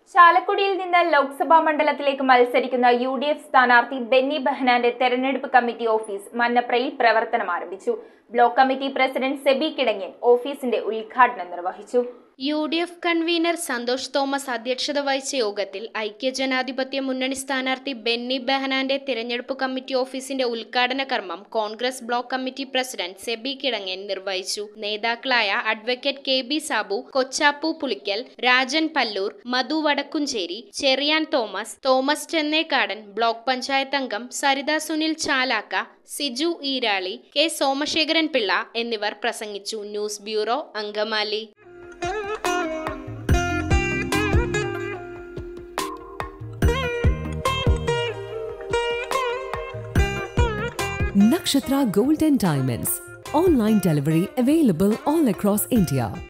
ചാലക്കുടിയിൽ നിന്ന് ലോക്സഭാ മണ്ഡലത്തിലേക്ക് മത്സരിക്കുന്ന യു ഡി എഫ് സ്ഥാനാർത്ഥി ബെന്നി ബെഹനാന്റെ തെരഞ്ഞെടുപ്പ് കമ്മിറ്റി ഓഫീസ് മന്നപ്രയിൽ പ്രവർത്തനം ആരംഭിച്ചു block committee president Sebi Kidangan ഓഫീസിന്റെ ഉദ്ഘാടനം നിർവഹിച്ചു U D F convener Santhosh Thomas അധ്യക്ഷത വഹിച്ച യോഗത്തിൽ ഐക്യജനാധിപത്യ മുന്നണി സ്ഥാനാർത്ഥി ബെന്നി ബെഹനാന്റെ തിരഞ്ഞെടുപ്പ് കമ്മിറ്റി ഓഫീസിന്റെ ഉദ്ഘാടന കർമ്മം Congress block committee president Sebi Kidangan നിർവഹിച്ചു നേതാക്കളായ advocate K B Sabu Kochappu Pulickal Rajan Palloor Madhu Vadakkumchery Cherian Thomas Thomas Chennekkadan block panchayat അംഗം സരിത സുനിൽ ചാലാക്ക സിജു ഈരാളി കെ സോമശേഖരൻ പിള്ള എന്നിവർ പ്രസംഗിച്ചു news bureau Angamaly Nakshatra Gold and Diamonds. Online delivery available all across India.